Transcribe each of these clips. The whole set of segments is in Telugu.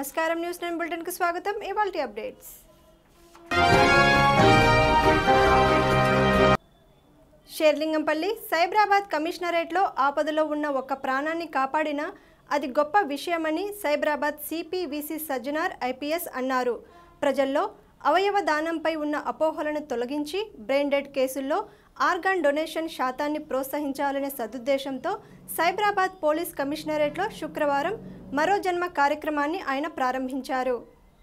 నమస్కారం న్యూస్ నైన్ బులెటిన్కి స్వాగతం ఇవాల్టి అప్డేట్స్ షేర్లింగంపల్లి సైబరాబాద్ కమిషనరేట్లో ఆపదలో ఉన్న ఒక్క ప్రాణాన్ని కాపాడినా అది గొప్ప విషయమని సైబరాబాద్ సిపివిసి సజ్జనార్ ఐపీఎస్ అన్నారు ప్రజల్లో అవయవ దానంపై ఉన్న అపోహలను తొలగించి బ్రెయిన్ డెడ్ కేసుల్లో ఆర్గాన్ డొనేషన్ శాతాన్ని ప్రోత్సహించాలనే సదుద్దేశంతో సైబరాబాద్ పోలీస్ కమిషనరేట్లో శుక్రవారం మరో జన్మ కార్యక్రమాన్ని ఆయన ప్రారంభించారు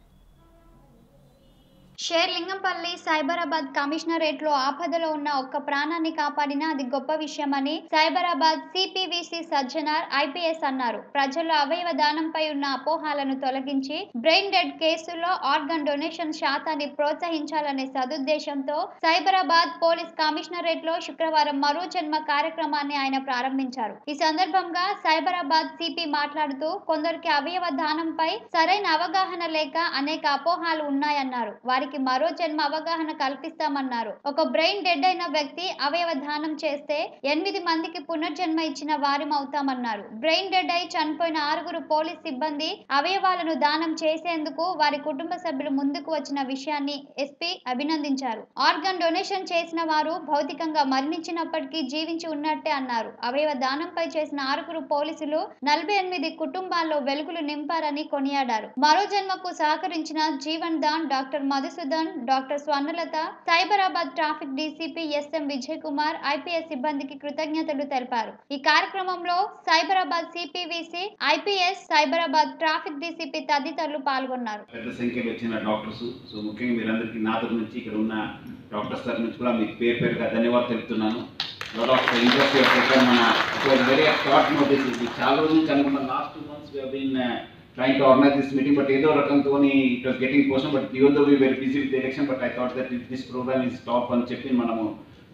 షేర్లింగంపల్లి సైబరాబాద్ కమిషనరేట్లో ఆపదలో ఉన్న ఒక్క ప్రాణాన్ని కాపాడినా అది గొప్ప విషయమని సైబరాబాద్ సిపివిసి సజ్జనార్ ఐపీఎస్ అన్నారు ప్రజల్లో అవయవ దానంపై ఉన్న అపోహాలను తొలగించి బ్రెయిన్ డెడ్ కేసుల్లో ఆర్గన్ డొనేషన్ శాతాన్ని ప్రోత్సహించాలనే సదుద్దేశంతో సైబరాబాద్ పోలీస్ కమిషనరేట్ లో శుక్రవారం మరో జన్మ కార్యక్రమాన్ని ఆయన ప్రారంభించారు ఈ సందర్భంగా సైబరాబాద్ సిపి మాట్లాడుతూ కొందరికి అవయవ దానంపై సరైన అవగాహన లేక అనేక అపోహాలు ఉన్నాయన్నారు వారికి మరో జన్మ అవగాహన కల్పిస్తామన్నారు ఒక బ్రెయిన్ డెడ్ అయిన వ్యక్తి అవయవ దానం చేస్తే ఎనిమిది మందికి పునర్జన్మ ఇచ్చిన వారం అవుతామన్నారు బ్రెయిన్ డెడ్ అయి చనిపోయిన ఆరుగురు పోలీస్ సిబ్బంది అవయవాలను దానం చేసేందుకు వారి కుటుంబ సభ్యులు ముందుకు వచ్చిన విషయాన్ని ఎస్పీ అభినందించారు ఆర్గన్ డొనేషన్ చేసిన వారు భౌతికంగా మరణించినప్పటికీ జీవించి ఉన్నట్టే అన్నారు అవయవ దానంపై చేసిన ఆరుగురు పోలీసులు నలభై ఎనిమిది కుటుంబాల్లో వెలుగులు నింపారని కొనియాడారు మరో జన్మకు సహకరించిన Jeevan Daan doctor Madhusudan doctor Swarnalatha Cyberabad traffic DCP SM Vijay Kumar IPS సిబ్బందికి కృతజ్ఞతలు తెలిపారు ఈ కార్యక్రమంలో Cyberabad CPVC IPS Cyberabad traffic DCP తదితరులు పాల్గొన్నారు పెద్ద సంఖ్యలో వచ్చిన డాక్టర్స్ సో ముఖ్యంగా మీరందరికీ నా తరపు నుంచి ఇక్కడ ఉన్న డాక్టర్స్ తరపు నుంచి కూడా మీకు పేరు పేరుగా ధన్యవాదాలు తెలుపుతున్నాను లాట్ ఆఫ్ ఇంట్రెస్ట్ ప్రోగ్రామ్ మన వెరీ షార్ట్ నోటీస్ ఇది చాలా రోజుల నుంచి అనుకున్న last two months we been trying to organise this meeting but ఏదో రకంతో it was getting postponed but even though we very busy with election but I thought that this program is top అని చెప్పి మనము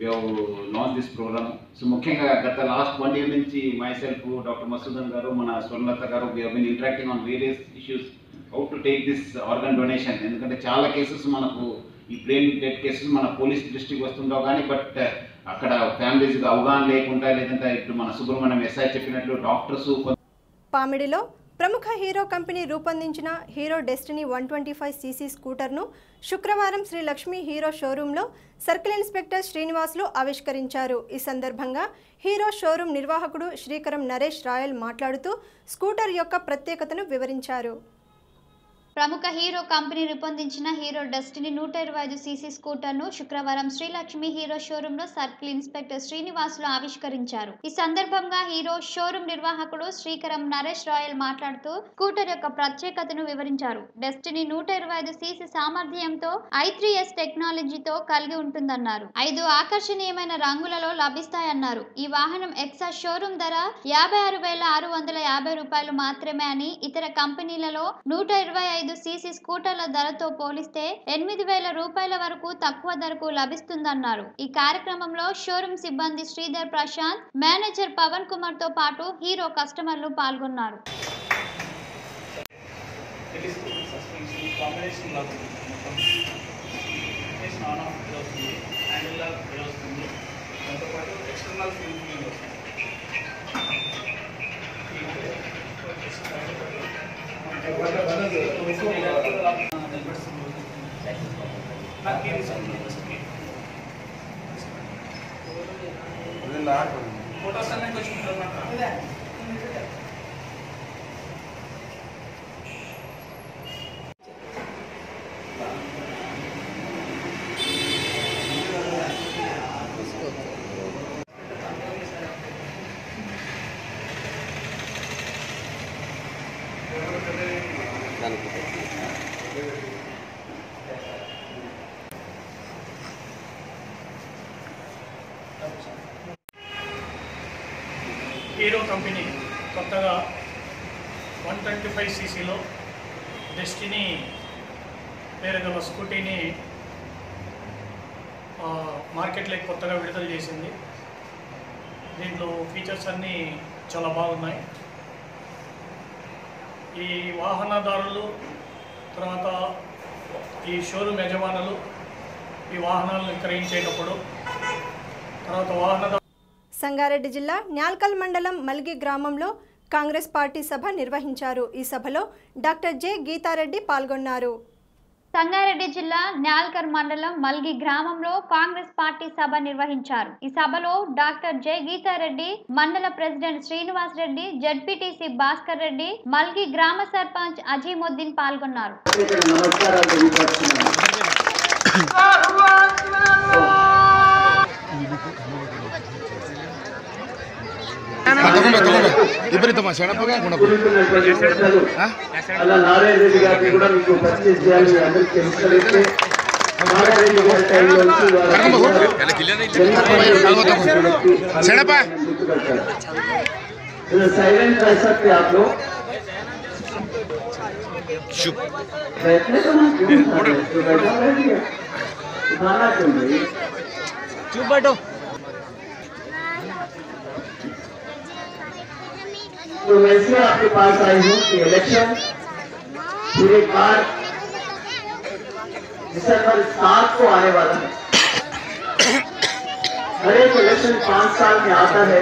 లాంచ్ దిస్ ప్రోగ్రామ్ సో ముఖ్యంగా గత లాస్ట్ వన్ ఇయర్ నుంచి మై సెల్ఫ్ డాక్టర్ మసూదన్ గారు మన స్వర్ణలత గారు we been interacting on various issues how to take this organ donation ఎందుకంటే చాలా కేసెస్ మనకు ఈ బ్రెయిన్ డెడ్ కేసెస్ మన పోలీస్ దృష్టికి వస్తుందో కానీ బట్ అక్కడ ఫ్యామిలీస్ అవగాహన లేకుండా లేదంటే ఇప్పుడు మన సుబ్రహ్మణ్యం ఎస్ఐ చెప్పినట్లు డాక్టర్స్ పామిడిలో ప్రముఖ హీరో కంపెనీ రూపొందించిన Hero Destiny one twenty five CC స్కూటర్ను శుక్రవారం శ్రీ లక్ష్మీ హీరో షోరూంలో సర్కిల్ ఇన్స్పెక్టర్ శ్రీనివాసులు ఆవిష్కరించారు ఈ సందర్భంగా హీరో షోరూం నిర్వాహకుడు శ్రీకరం నరేష్ రాయల్ మాట్లాడుతూ స్కూటర్ యొక్క ప్రత్యేకతను వివరించారు ప్రముఖ హీరో కంపెనీ రూపొందించిన హీరో డెస్టినీ నూట ఇరవై ఐదు సీసీ స్కూటర్ను శుక్రవారం శ్రీలక్ష్మి హీరో షోరూంలో సర్కిల్ ఇన్స్పెక్టర్ శ్రీనివాసులు ఆవిష్కరించారు ఈ సందర్భంగా హీరో షోరూం నిర్వాహకుడు శ్రీకరం నరేష్ రాయల్ మాట్లాడుతూ స్కూటర్ యొక్క ప్రత్యేకతను వివరించారు డెస్టినీ నూట ఇరవై ఐదు సీసీ సామర్థ్యంతో ఐ త్రీ ఎస్ టెక్నాలజీతో కలిగి ఉంటుందన్నారు ఐదు ఆకర్షణీయమైన రంగులలో లభిస్తాయన్నారు ఈ వాహనం ఎక్సా షోరూం ధర యాభై ఆరు వేల ఆరు వందల యాభై రూపాయలు మాత్రమే అని ఇతర కంపెనీలలో నూట ఇరవై ఐదు సీసీ స్కూటర్ల ధరతో పోలిస్తే ఎనిమిది వేల రూపాయల వరకు తక్కువ ధరకు లభిస్తుందన్నారు ఈ కార్యక్రమంలో షోరూం సిబ్బంది శ్రీధర్ ప్రశాంత్ మేనేజర్ పవన్ కుమార్ తో పాటు హీరో కస్టమర్లు పాల్గొన్నారు తెలుస్తుంది సస్పెన్షన్ కాంబినేషన్ లాగా ఉంది మొత్తం సస్పెన్షన్ ఆన్ ఆఫ్ బిల్ వస్తుంది హ్యాండిల్ లాగా బిల్ వస్తుంది దాంతోపాటు ఎక్స్టర్నల్ ఫీల్ ఫీల్ వస్తుంది నాకు ఏం ఫోటోస్ అన్నీ కొంచెం హీరో కంపెనీ కొత్తగా వన్ ట్వంటీ ఫైవ్ సీసీలో డెస్టినీ పేరు గల స్కూటీని ఆ, మార్కెట్లోకి కొత్తగా విడుదల చేసింది దీంట్లో ఫీచర్స్ అన్నీ చాలా బాగున్నాయి ఈ వాహనదారులు తర్వాత ఈ షోరూమ్ యజమానులు ఈ వాహనాలను విక్రయించేటప్పుడు తర్వాత వాహనదారు సంగారెడ్డి జిల్లా న్యాల్కల్ మండలం మల్గి గ్రామంలో కాంగ్రెస్ పార్టీ సభ నిర్వహించారు ఈ సభలో డాక్టర్ జె గీతారెడ్డి పాల్గొన్నారు సంగారెడ్డి జిల్లా న్యాల్కర్ మండలం మల్గి గ్రామంలో కాంగ్రెస్ పార్టీ సభ నిర్వహించారు ఈ సభలో డాక్టర్ జె గీతారెడ్డి మండల ప్రెసిడెంట్ శ్రీనివాస్ రెడ్డి జడ్పీటీసీ భాస్కర్ రెడ్డి మల్గి గ్రామ సర్పంచ్ అజీముద్దీన్ పాల్గొన్నారు నమస్కారాలు తెలియపరుస్తున్నాను తಗೊಂಡು ತಗೊಂಡು ಇಬ್ಬರಿತ್ತು ಮಾ ಸೆಣಪಗ ಗುಣಪ కూర్చున్నటువంటి పెద్దలు అలా నారాయణ రెడ్డి గారిని కూడా మీకు పరిచయం చేయాలి మీ అందరికీ తెలుసుకెళ్తే నారాయణ రెడ్డి గారి టైంలో నుంచి వారు ಸೆಣಪ साइलेंट रह सकते आप लोग बैठने तो हम क्यों उठा रहे? तो बैठा रहिए उठाना क्यों भाई चुप बैठो तो मैं इसलिए आपके पास आई हूँ कि इलेक्शन फिर एक बार दिसंबर सात को आने वाला है हर एक इलेक्शन पांच साल में आता है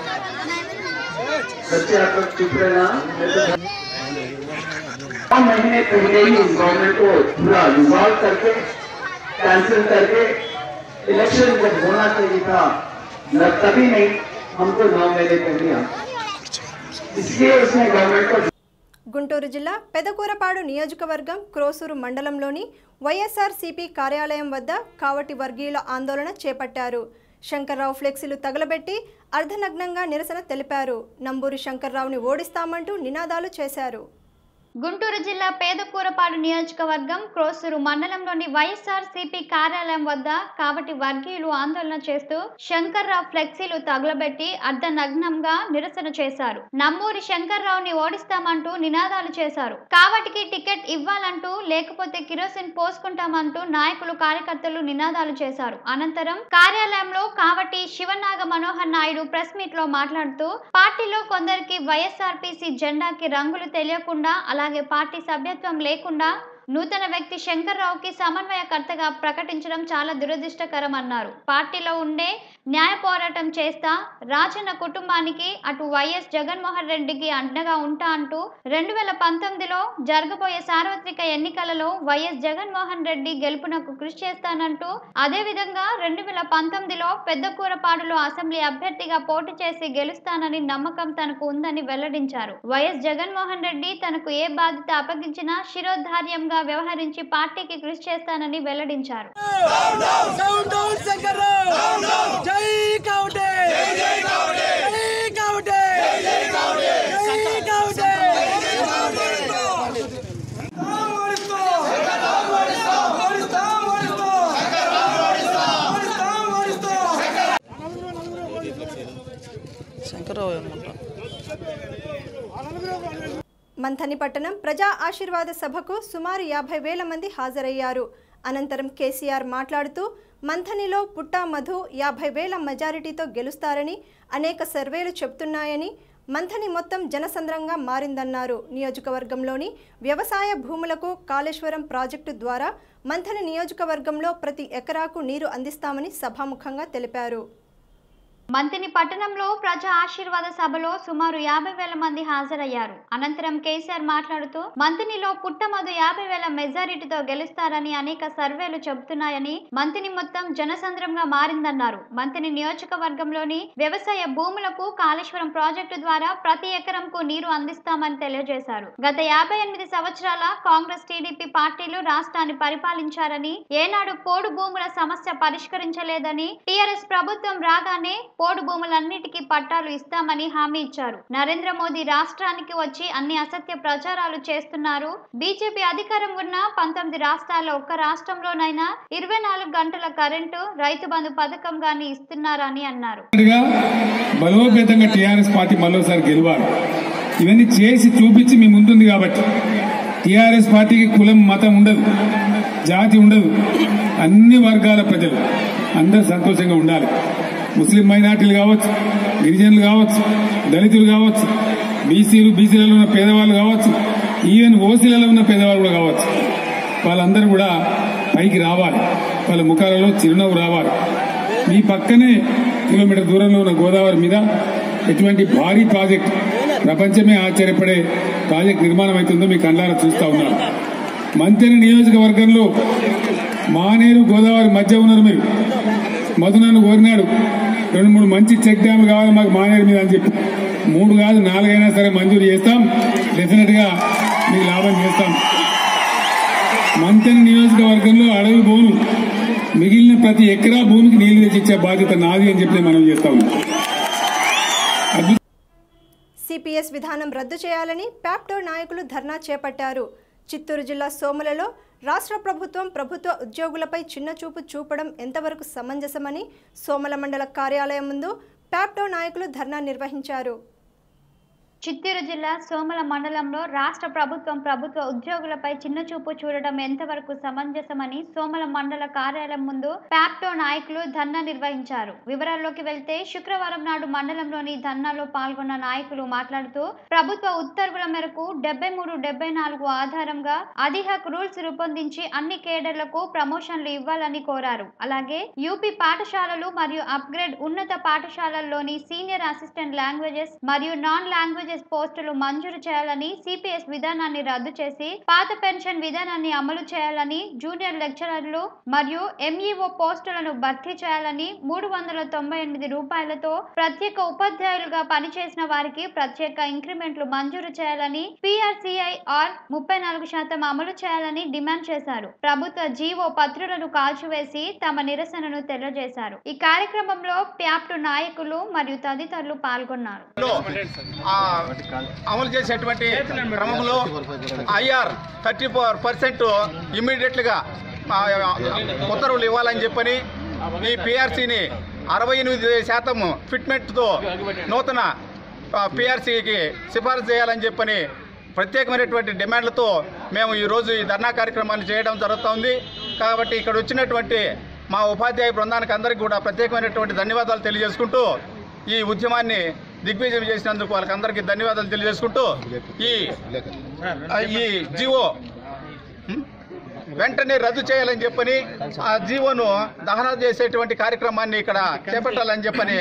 बच्चे आप लोग चुप रहना नहीं तो नौ महीने पहले ही इस गवर्नमेंट को पूरा रिजॉल्व करके कैंसिल करके इलेक्शन जब होना चाहिए था न तभी नहीं हमको नौ महीने पहले आ इसलिए उसने गवर्नमेंट को గుంటూరు జిల్లా పెదకూరపాడు నియోజకవర్గం క్రోసూరు మండలంలోని వైఎస్ఆర్ సిపి కార్యాలయం వద్ద కావటి వర్గీయుల ఆందోళన చేపట్టారు శంకర్రావు ఫ్లెక్సీలు తగలబెట్టి అర్ధనగ్నంగా నిరసన తెలిపారు నంబూరి శంకర్రావుని ఓడిస్తామంటూ నినాదాలు చేశారు గుంటూరు జిల్లా పేదకూరపాడు నియోజకవర్గం క్రోసూరు మండలంలోని వైఎస్ఆర్ సిపి కార్యాలయం వద్ద కావటి వర్గీయులు ఆందోళన చేస్తూ శంకర్రావు ఫ్లెక్సీలు తగులబెట్టి అర్ధనగ్నంగా నిరసన చేశారు నమ్మూరి శంకర్రావుని ఓడిస్తామంటూ నినాదాలు చేశారు కావటికి టికెట్ ఇవ్వాలంటూ లేకపోతే కిరోసిన్ పోసుకుంటామంటూ నాయకులు కార్యకర్తలు నినాదాలు చేశారు అనంతరం కార్యాలయంలో కావటి శివనాగ మనోహర్ నాయుడు ప్రెస్ మీట్ లో మాట్లాడుతూ పార్టీలో కొందరికి వైఎస్ఆర్పీసీ జెండాకి రంగులు తెలియకుండా అలాగే పార్టీ సభ్యత్వం లేకుండా నూతన వ్యక్తి శంకర్రావుకి సమన్వయకర్తగా ప్రకటించడం చాలా దురదృష్టకరం అన్నారు పార్టీలో ఉండే న్యాయ పోరాటం చేస్తా రాజన్న కుటుంబానికి అటు వైఎస్ జగన్మోహన్ రెడ్డికి అండగా ఉంటా అంటూ రెండు వేల పంతొమ్మిదిలో జరగబోయే సార్వత్రిక ఎన్నికలలో వైఎస్ జగన్మోహన్ రెడ్డి గెలుపునకు కృషి చేస్తానంటూ అదేవిధంగా రెండు వేల పంతొమ్మిదిలో పెద్దకూరపాడులో అసెంబ్లీ అభ్యర్థిగా పోటీ చేసి గెలుస్తానని నమ్మకం తనకు ఉందని వెల్లడించారు వైఎస్ జగన్మోహన్ రెడ్డి తనకు ఏ బాధ్యత అప్పగించినా శిరోధార్యంగా వ్యవహరించి పార్టీకి కృషి చేస్తానని వెల్లడించారు డౌన్ డౌన్ శంకర్రావు జై కావుటే జై కావుటే జై కావుటే జై కావుటే జై కావుటే శంకర్రావు అనుకుంటా మంథని పట్టణం ప్రజా ఆశీర్వాద సభకు సుమారు యాభై వేల మంది హాజరయ్యారు అనంతరం కేసీఆర్ మాట్లాడుతూ మంథనిలో పుట్టా మధు యాభై వేల మెజారిటీతో గెలుస్తారని అనేక సర్వేలు చెప్తున్నాయని మంథని మొత్తం జనసంద్రంగా మారిందన్నారు నియోజకవర్గంలోని వ్యవసాయ భూములకు కాళేశ్వరం ప్రాజెక్టు ద్వారా మంథని నియోజకవర్గంలో ప్రతి ఎకరాకు నీరు అందిస్తామని సభాముఖంగా తెలిపారు మంతిని పట్టణంలో ప్రజా ఆశీర్వాద సభలో సుమారు యాభై వేల మంది హాజరయ్యారు అనంతరం కేసీఆర్ మాట్లాడుతూ మంతినిలో పుట్టమధు యాభై వేల మెజారిటీతో గెలుస్తారని అనేక సర్వేలు చెబుతున్నాయని మంతిని మొత్తం జనసంద్రంగా మారిందన్నారు మంతిని నియోజకవర్గంలోని వ్యవసాయ భూములకు కాళేశ్వరం ప్రాజెక్టు ద్వారా ప్రతి ఎకరంకు నీరు అందిస్తామని తెలియజేశారు గత యాభై ఎనిమిది సంవత్సరాల కాంగ్రెస్ టీడీపీ పార్టీలు రాష్ట్రాన్ని పరిపాలించారని ఏనాడు పోడు భూముల సమస్య పరిష్కరించలేదని టీఆర్ఎస్ ప్రభుత్వం రాగానే పోడు భూములన్నిటికీ పట్టాలు ఇస్తామని హామీ ఇచ్చారు నరేంద్ర మోదీ రాష్ట్రానికి వచ్చి అన్ని అసత్య ప్రచారాలు చేస్తున్నారు బీజేపీ అధికారం ఉన్న పంతొమ్మిది రాష్ట్రాల్లో ఒక్క రాష్ట్రంలోనైనా ఇరవై నాలుగు గంటల కరెంటు రైతు బంధు పథకం గాని ఇస్తున్నారని అన్నారు గా బలోపేతంగా టీఆర్ఎస్ పార్టీ మరోసారి గెలవాలి ఇవన్నీ చేసి చూపించి మీ ముందుంది కాబట్టి టీఆర్ఎస్ పార్టీకి కులం మతం ఉండదు జాతి ఉండదు అన్ని వర్గాల ప్రజలు అందరు సంతోషంగా ఉండాలి ముస్లిం మైనార్టీలు కావచ్చు గిరిజనులు కావచ్చు దళితులు కావచ్చు బీసీలు బీసీలలో ఉన్న పేదవాళ్ళు కావచ్చు ఈవెన్ ఓసీలలో ఉన్న పేదవాళ్ళు కూడా కావచ్చు వాళ్ళందరూ కూడా పైకి రావాలి వాళ్ళ ముఖాలలో చిరునవ్వు రావాలి మీ పక్కనే కిలోమీటర్ దూరంలో ఉన్న గోదావరి మీద ఎటువంటి భారీ ప్రాజెక్ట్ ప్రపంచమే ఆశ్చర్యపడే ప్రాజెక్ట్ నిర్మాణం అవుతుందో మీ కళ్ళారా చూస్తా ఉన్నారు మంతెన నియోజకవర్గంలో మానేరు గోదావరి మధ్య ఉన్నారు మీరు మధు నన్ను కోరినాడు రెండు మూడు మంచి చెక్ డ్యామ్ కావాలి మాకు మానేరు మీద అని చెప్పి మూడు కాదు నాలుగైనా సరే మంజూరు చేస్తాం డెఫినెట్ గా మీకు లాభం చేస్తాం మంతెన నియోజకవర్గంలో అడవి భూములు మిగిలిన ప్రతి ఎకరా భూమికి నీళ్లు తెచ్చిచ్చే బాధ్యత నాది అని చెప్పి మనం చేస్తా ఉన్నాం అద్భుత సిపిఎస్ విధానం రద్దు చేయాలని ప్యాప్టో నాయకులు ధర్నా చేపట్టారు చిత్తూరు జిల్లా సోములలో రాష్ట్ర ప్రభుత్వం ప్రభుత్వ ఉద్యోగులపై చిన్నచూపు చూపడం ఎంతవరకు సమంజసమని సోమల మండల కార్యాలయం ముందు ప్యాప్టో నాయకులు ధర్నా నిర్వహించారు చిత్తూరు జిల్లా సోమల మండలంలో రాష్ట్ర ప్రభుత్వం ప్రభుత్వ ఉద్యోగులపై చిన్నచూపు చూడడం ఎంతవరకు సమంజసమని సోమల మండల కార్యాలయం ముందు ప్యాప్టో నాయకులు ధర్నా నిర్వహించారు వివరాల్లోకి వెళ్తే శుక్రవారం నాడు మండలంలోని ధర్నాలో పాల్గొన్న నాయకులు మాట్లాడుతూ ప్రభుత్వ ఉత్తర్వుల మేరకు డెబ్బై మూడు డెబ్బై నాలుగు ఆధారంగా అధిహక్ రూల్స్ రూపొందించి అన్ని కేడర్లకు ప్రమోషన్లు ఇవ్వాలని కోరారు అలాగే యూపీ పాఠశాలలు మరియు అప్గ్రేడ్ ఉన్నత పాఠశాలల్లోని సీనియర్ అసిస్టెంట్ లాంగ్వేజెస్ మరియు నాన్ లాంగ్వేజెస్ పోస్టులు మంజూరు చేయాలని సిపిఎస్ విధానాన్ని రద్దు చేసి పాత పెన్షన్ విధానాన్ని అమలు చేయాలని జూనియర్ లెక్చరర్లు మరియు ఎంఈఓ పోస్టులను భర్తీ చేయాలని మూడు వందల తొంభై ఎనిమిది రూపాయలతో ప్రత్యేక ఉపాధ్యాయులుగా పనిచేసిన వారికి ప్రత్యేక ఇంక్రిమెంట్లు మంజూరు చేయాలని పిఆర్సిఐఆర్ ముప్పై నాలుగు శాతం అమలు చేయాలని డిమాండ్ చేశారు ప్రభుత్వ జీవో పత్రులను కాల్చివేసి తమ నిరసనను తెలియజేశారు ఈ కార్యక్రమంలో ప్యాప్టు నాయకులు మరియు తదితరులు పాల్గొన్నారు లో ఆ, అమలు చేసేటువంటి క్రమంలో ఐఆర్ థర్టీ ఫోర్ పర్సెంట్ ఇమ్మీడియట్లుగా ఉత్తర్వులు ఇవ్వాలని చెప్పని ఈ పిఆర్సీని అరవై ఎనిమిది శాతం ఫిట్మెంట్తో నూతన పిఆర్సీకి సిఫారసు చేయాలని చెప్పని ప్రత్యేకమైనటువంటి డిమాండ్లతో మేము ఈరోజు ఈ ధర్నా కార్యక్రమాన్ని చేయడం జరుగుతోంది కాబట్టి ఇక్కడ వచ్చినటువంటి మా ఉపాధ్యాయ బృందానికి అందరికీ కూడా ప్రత్యేకమైనటువంటి ధన్యవాదాలు తెలియజేసుకుంటూ ఈ ఉద్యమాన్ని దిగ్విజయం చేసినందుకు వాళ్ళకి అందరికీ ధన్యవాదాలు తెలియజేసుకుంటూ ఈ ఈ జీవో హ్మ్? వెంటనే రద్దు చేయాలని చెప్పని ఆ జీవోను దహన చేసేటువంటి కార్యక్రమాన్ని ఇక్కడ చేపట్టాలని చెప్పని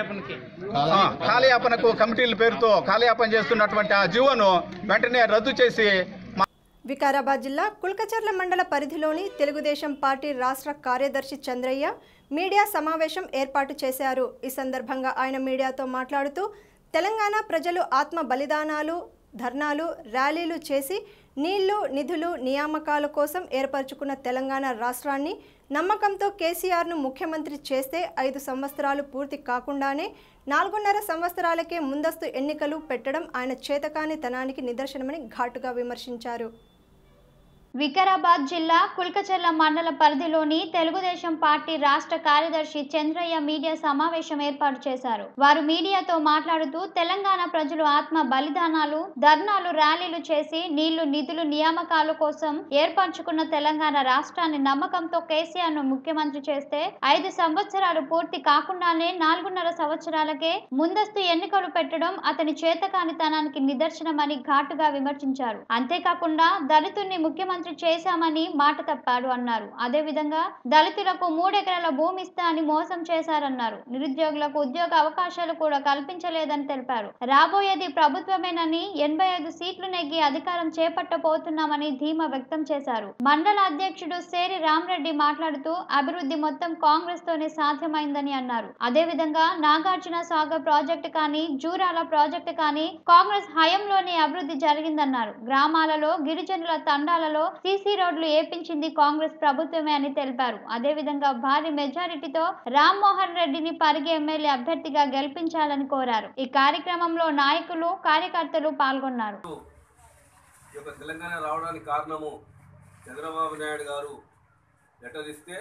ఆ, కాలయాపనకు కమిటీల పేరుతో కాలయాపన చేస్తున్నటువంటి ఆ జీవోను వెంటనే రద్దు చేసి మా వికారాబాద్ జిల్లా కుల్కచర్ల మండల పరిధిలోని తెలుగుదేశం పార్టీ రాష్ట్ర కార్యదర్శి చంద్రయ్య మీడియా సమావేశం ఏర్పాటు చేశారు ఈ సందర్భంగా ఆయన మీడియాతో మాట్లాడుతూ తెలంగాణ ప్రజలు ఆత్మ బలిదానాలు ధర్నాలు ర్యాలీలు చేసి నీళ్లు నిధులు నియామకాల కోసం ఏర్పరచుకున్న తెలంగాణ రాష్ట్రాన్ని నమ్మకంతో కేసీఆర్ను ముఖ్యమంత్రి చేస్తే ఐదు సంవత్సరాలు పూర్తి కాకుండానే నాలుగున్నర సంవత్సరాలకే ముందస్తు ఎన్నికలు పెట్టడం ఆయన చేతకానితనానికి నిదర్శనమని ఘాటుగా విమర్శించారు వికారాబాద్ జిల్లా కుల్కచర్ల మండల పరిధిలోని తెలుగుదేశం పార్టీ రాష్ట్ర కార్యదర్శి చంద్రయ్య మీడియా సమావేశం ఏర్పాటు చేశారు వారు మీడియాతో మాట్లాడుతూ తెలంగాణ ప్రజలు ఆత్మ బలిదానాలు ధర్నాలు ర్యాలీలు చేసి నీళ్లు నిధులు నియామకాల కోసం ఏర్పరచుకున్న తెలంగాణ రాష్ట్రాన్ని నమ్మకంతో కేసీఆర్ ను ముఖ్యమంత్రి చేస్తే ఐదు సంవత్సరాలు పూర్తి కాకుండానే నాలుగున్నర సంవత్సరాలకే ముందస్తు ఎన్నికలు పెట్టడం అతని చేతకానితనానికి నిదర్శనమని ఘాటుగా విమర్శించారు అంతేకాకుండా దళితుల్ని ముఖ్యమంత్రి చేశామని మాట తప్పాడు అన్నారు అదేవిధంగా దళితులకు మూడెకరాల భూమి ఇస్తా అని మోసం చేశారన్నారు నిరుద్యోగులకు ఉద్యోగ అవకాశాలు కూడా కల్పించలేదని తెలిపారు రాబోయేది ప్రభుత్వమేనని ఎనభై ఐదు సీట్లు నెగ్గి అధికారం చేపట్టబోతున్నామని ధీమా వ్యక్తం చేశారు మండల అధ్యక్షుడు సేరి రామరెడ్డి మాట్లాడుతూ అభివృద్ధి మొత్తం కాంగ్రెస్ తోనే సాధ్యమైందని అన్నారు అదేవిధంగా నాగార్జున సాగర్ ప్రాజెక్టు కానీ జూరాల ప్రాజెక్టు కానీ కాంగ్రెస్ హయంలోనే అభివృద్ధి జరిగిందన్నారు గ్రామాలలో గిరిజనుల తండాలలో సీసీ రోడ్లు ఏపించింది కాంగ్రెస్ ప్రభుత్వమే అని తెలిపారు అదేవిధంగా భారీ మెజారిటీతో రామ్మోహన్ రెడ్డిని పరిగి ఎమ్మెల్యే అభ్యర్థిగా గెలిపించాలని కోరారు ఈ కార్యక్రమంలో నాయకులు కార్యకర్తలు పాల్గొన్నారు ఈ యొక్క తెలంగాణ రావడానికి కారణము చంద్రబాబు నాయుడు గారు లెటర్ ఇస్తే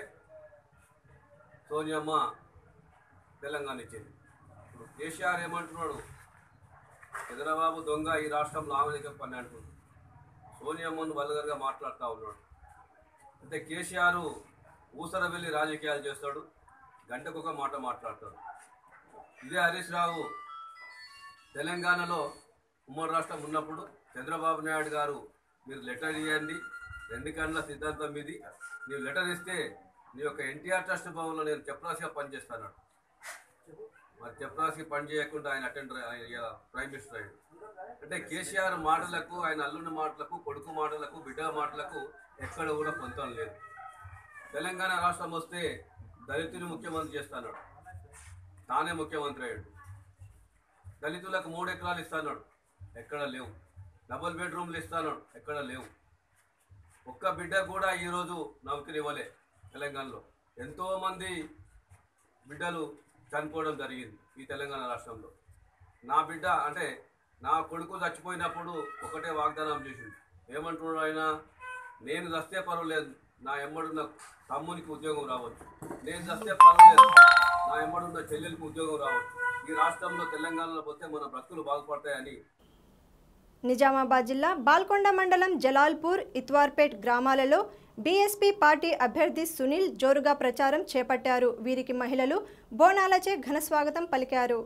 సోనియమ్మ తెలంగాణ ఇచ్చింది ఇప్పుడు కేసీఆర్ ఏమంటున్నాడు చంద్రబాబు దొంగ ఈ రాష్ట్రంలో ఆమెనే చెప్పని అంటున్నాడు సోనియమ్మను వల్గర్గా మాట్లాడుతూ ఉన్నాడు అంటే కేసీఆర్ ఊసర వెళ్ళి రాజకీయాలు చేస్తాడు గంటకొక మాట మాట్లాడతాడు ఇదే హరీష్ రావు తెలంగాణలో ఉమ్మడి రాష్ట్రం ఉన్నప్పుడు చంద్రబాబు నాయుడు గారు మీరు లెటర్ ఇవ్వండి రెండు కళ్ళ సిద్ధాంతం మీది ನೀವು లెటర్ ఇస్తే నీ యొక్క ఎన్టీఆర్ ట్రస్ట్ భవన్లో నేను చెప్రాసిగా పనిచేస్తాను మరి చెప్రాసికి పని చేయకుండా ఆయన అటెండర్ ప్రైమ్ మినిస్టర్ అయ్యాడు అంటే కేసీఆర్ మాటలకు ఆయన అల్లుని మాటలకు కొడుకు మాటలకు బిడ్డ మాటలకు ఎక్కడ కూడా పొంతం లేదు తెలంగాణ రాష్ట్రం వస్తే దళితుని ముఖ్యమంత్రి చేస్తాడు తానే ముఖ్యమంత్రి అయ్యాడు దళితులకు మూడు ఎకరాలు ఇస్తాడు ఎక్కడ లేవు డబుల్ బెడ్రూమ్లు ఇస్తాడు ఎక్కడ లేవు ఒక్క బిడ్డ కూడా ఈరోజు నౌకరి ఇవ్వలే తెలంగాణలో ఎంతోమంది బిడ్డలు చనిపోవడం జరిగింది ఈ తెలంగాణ రాష్ట్రంలో నా బిడ్డ అంటే నా కొడుకు చచ్చిపోయినప్పుడు ఒకటే వాగ్దానం చేసింది ఏమంటున్నాడు ఆయన నేను చస్తే పర్వాలేదు నా ఎమ్మడున్న తమ్మునికి ఉద్యోగం రావచ్చు నేను చస్తే పర్వాలేదు నా ఎమ్మడున్న చెల్లెలకు ఉద్యోగం రావచ్చు ఈ రాష్ట్రంలో తెలంగాణలో పోతే మన బ్రతుకులు బాగుపడతాయని నిజామాబాద్ జిల్లా బాల్కొండ మండలం జలాల్పూర్ ఇత్వార్పేట్ గ్రామాలలో బీఎస్పీ పార్టీ అభ్యర్థి సునీల్ జోరుగా ప్రచారం చేపట్టారు వీరికి మహిళలు బోనాలచే ఘన స్వాగతం పలికారు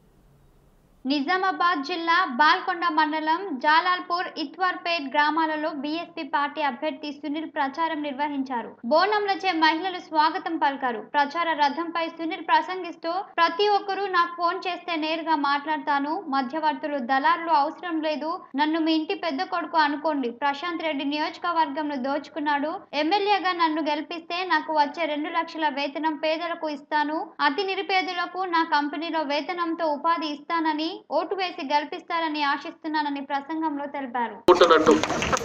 నిజామాబాద్ జిల్లా బాల్కొండ మండలం జాలాల్పూర్ ఇత్వార్పేట్ గ్రామాలలో బీఎస్పీ పార్టీ అభ్యర్థి సునీల్ ప్రచారం నిర్వహించారు బోనంలచే మహిళలు స్వాగతం పలికారు ప్రచార రథంపై సునీల్ ప్రసంగిస్తూ ప్రతి ఒక్కరూ నాకు ఫోన్ చేస్తే నేరుగా మాట్లాడతాను మధ్యవర్తులు దళారులు అవసరం లేదు నన్ను మీ ఇంటి పెద్ద కొడుకు అనుకోండి ప్రశాంత్ రెడ్డి నియోజకవర్గంను దోచుకున్నాడు ఎమ్మెల్యేగా నన్ను గెలిపిస్తే నాకు వచ్చే రెండు లక్షల వేతనం పేదలకు ఇస్తాను అతి నిరుపేదలకు నా కంపెనీలో వేతనంతో ఉపాధి ఇస్తానని ఓటు వేసి గెలిపిస్తారని ఆశిస్తున్నానని ప్రసంగంలో తెలిపారు ఉంటున్నట్టు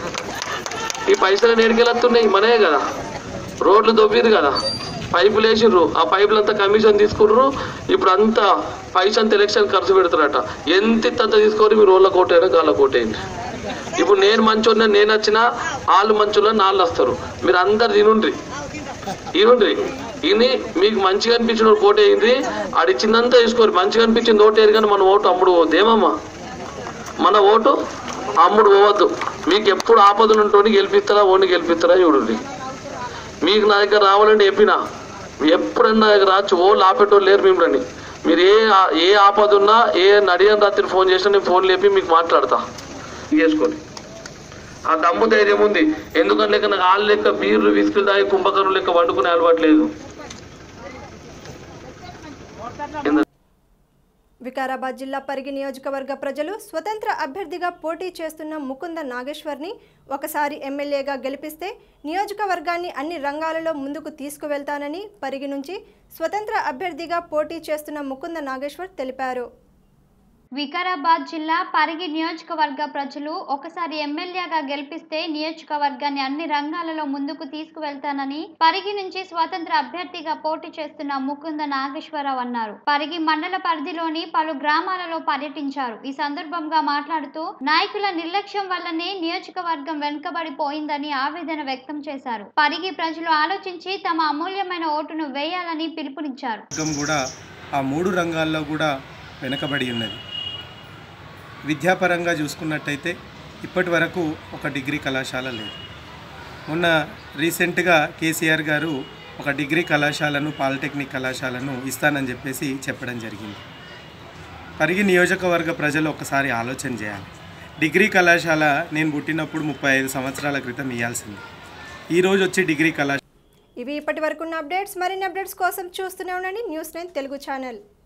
ఈ పైసలు నేడికెళ్ళొస్తున్నాయి మనే కదా రోడ్లు దొబ్బిరు కదా పైపులు వేసిర్రు ఆ పైపులంతా కమిషన్ తీసుకుర్రు ఇప్పుడు అంతా పైసంత ఎలక్షన్ ఖర్చు పెడతారట ఎంత అంత తీసుకొని మీరు రోడ్ల కోటైనా గాళ్ళ కోటేయండి ఇప్పుడు నేను మంచోన్న నేను వచ్చినా వాళ్ళు మంచోళ్ళ నాళ్ళు వస్తారు మీరు అందరు తినుండ్రి ఇనుండ్రి ఇని మీకు మంచిగా అనిపించిన కోట అయింది ఆడిచ్చిందంతా తీసుకోరు మంచిగా అనిపించింది ఓటు ఏది కానీ మన ఓటు అమ్ముడు పోవద్దు ఏమమ్మా మన ఓటు అమ్ముడు పోవద్దు మీకు ఎప్పుడు ఆపదలు ఉంటుంది గెలిపిస్తారా ఓడిని గెలిపిస్తారా చూడండి మీకు నా దగ్గర రావాలంటే చెప్పినా ఎప్పుడన్నా నా దగ్గర రావచ్చు ఓళ్ళు ఆపేటోళ్ళు లేరు మిమ్మల్ని మీరు ఏ ఆ- ఏ ఆపద ఉన్నా ఏ నడియని రాత్రి ఫోన్ చేసినా నేను ఫోన్ లేపి మీకు మాట్లాడతా చేసుకోండి ఆ దమ్ము ధైర్యం ఉంది ఎందుకంటే లేక నాకు ఆళ్ళు లెక్క బీర్లు విసుకులు తాగి కుంభకర్ణులు లెక్క వండుకునే అలవాటు లేదు వికారాబాద్ జిల్లా పరిగి నియోజకవర్గ ప్రజలు స్వతంత్ర అభ్యర్థిగా పోటీ చేస్తున్న ముకుంద నాగేశ్వర్ని ఒకసారి ఎమ్మెల్యేగా గెలిపిస్తే నియోజకవర్గాన్ని అన్ని రంగాలలో ముందుకు తీసుకువెళ్తానని పరిగి నుంచి స్వతంత్ర అభ్యర్థిగా పోటీ చేస్తున్న ముకుంద నాగేశ్వర్ తెలిపారు వికారాబాద్ జిల్లా పరిగి నియోజకవర్గ ప్రజలు ఒకసారి ఎమ్మెల్యేగా గెలిపిస్తే నియోజకవర్గాన్ని అన్ని రంగాలలో ముందుకు తీసుకువెళ్తానని పరిగి నుంచి స్వతంత్ర అభ్యర్థిగా పోటీ చేస్తున్న ముకుంద నాగేశ్వరరావు అన్నారు పరిగి మండల పరిధిలోని పలు గ్రామాలలో పర్యటించారు ఈ సందర్భంగా మాట్లాడుతూ నాయకుల నిర్లక్ష్యం వల్లనే నియోజకవర్గం వెనుకబడిపోయిందని ఆవేదన వ్యక్తం చేశారు పరిగి ప్రజలు ఆలోచించి తమ అమూల్యమైన ఓటును వేయాలని పిలుపునిచ్చారు వర్గం కూడా ఆ మూడు రంగాల్లో కూడా వెనుకబడి ఉన్నది విద్యాపరంగా చూసుకున్నట్టయితే ఇప్పటి వరకు ఒక డిగ్రీ కళాశాల లేదు మొన్న రీసెంట్గా కేసీఆర్ గారు ఒక డిగ్రీ కళాశాలను పాలిటెక్నిక్ కళాశాలను ఇస్తానని చెప్పేసి చెప్పడం జరిగింది పరిగి నియోజకవర్గ ప్రజలు ఒకసారి ఆలోచన చేయాలి డిగ్రీ కళాశాల నేను పుట్టినప్పుడు ముప్పై ఐదు సంవత్సరాల క్రితం ఇవ్వాల్సింది ఈరోజు వచ్చి డిగ్రీ కళాశాల ఇవి ఇప్పటి వరకున్న అప్డేట్స్ మరిన్ని అప్డేట్స్ కోసం చూస్తూనే ఉండండి న్యూస్ నైన్ తెలుగు ఛానల్